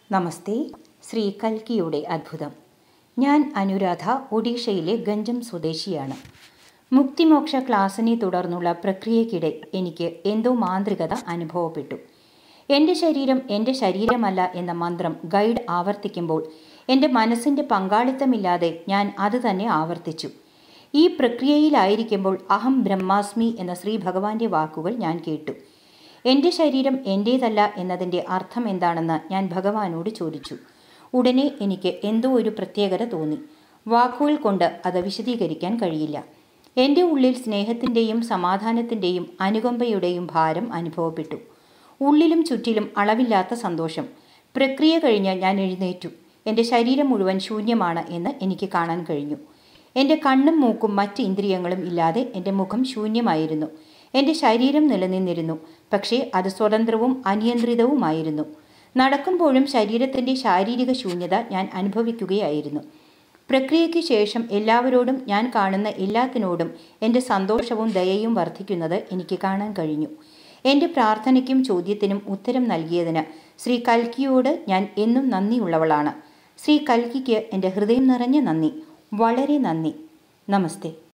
നമസ്തേ ശ്രീ കൽക്കിയുടെ അത്ഭുതം ഞാൻ അനുരാധ ഒഡീഷയിലെ ഗഞ്ചം സ്വദേശിയാണ് മുക്തിമോക്ഷ ക്ലാസ്സിനെ തുടർന്നുള്ള പ്രക്രിയയ്ക്കിടെ എനിക്ക് എന്തോ മാന്ത്രികത അനുഭവപ്പെട്ടു എൻ്റെ ശരീരം എൻ്റെ ശരീരമല്ല എന്ന മന്ത്രം ഗൈഡ് ആവർത്തിക്കുമ്പോൾ എൻ്റെ മനസ്സിൻ്റെ പങ്കാളിത്തമില്ലാതെ ഞാൻ അത് തന്നെ ആവർത്തിച്ചു ഈ പ്രക്രിയയിലായിരിക്കുമ്പോൾ അഹം ബ്രഹ്മാസ്മി എന്ന ശ്രീ ഭഗവാന്റെ വാക്കുകൾ ഞാൻ കേട്ടു എൻ്റെ ശരീരം എൻ്റേതല്ല എന്നതിൻ്റെ അർത്ഥം എന്താണെന്ന് ഞാൻ ഭഗവാനോട് ചോദിച്ചു ഉടനെ എനിക്ക് എന്തോ ഒരു പ്രത്യേകത തോന്നി വാക്കുകൾ കൊണ്ട് അത് വിശദീകരിക്കാൻ കഴിയില്ല എൻ്റെ ഉള്ളിൽ സ്നേഹത്തിൻ്റെയും സമാധാനത്തിൻ്റെയും അനുകമ്പയുടെയും ഭാരം അനുഭവപ്പെട്ടു ഉള്ളിലും ചുറ്റിലും അളവില്ലാത്ത സന്തോഷം പ്രക്രിയ കഴിഞ്ഞ് ഞാൻ എഴുന്നേറ്റു എൻ്റെ ശരീരം മുഴുവൻ ശൂന്യമാണ് എന്ന് എനിക്ക് കാണാൻ കഴിഞ്ഞു എൻ്റെ കണ്ണും മൂക്കും മറ്റ് ഇന്ദ്രിയങ്ങളും ഇല്ലാതെ എൻ്റെ മുഖം ശൂന്യമായിരുന്നു എൻ്റെ ശരീരം നിലനിന്നിരുന്നു പക്ഷേ അത് സ്വതന്ത്രവും അനിയന്ത്രിതവുമായിരുന്നു നടക്കുമ്പോഴും ശരീരത്തിൻ്റെ ശാരീരിക ശൂന്യത ഞാൻ അനുഭവിക്കുകയായിരുന്നു പ്രക്രിയയ്ക്ക് ശേഷം എല്ലാവരോടും ഞാൻ കാണുന്ന എല്ലാത്തിനോടും എൻ്റെ സന്തോഷവും ദയയും വർദ്ധിക്കുന്നത് എനിക്ക് കാണാൻ കഴിഞ്ഞു എൻ്റെ പ്രാർത്ഥനയ്ക്കും ചോദ്യത്തിനും ഉത്തരം നൽകിയതിന് ശ്രീ കൽക്കിയോട് ഞാൻ എന്നും നന്ദിയുള്ളവളാണ് ശ്രീ കൽക്കിക്ക് എൻ്റെ ഹൃദയം നിറഞ്ഞ നന്ദി വളരെ നന്ദി നമസ്തേ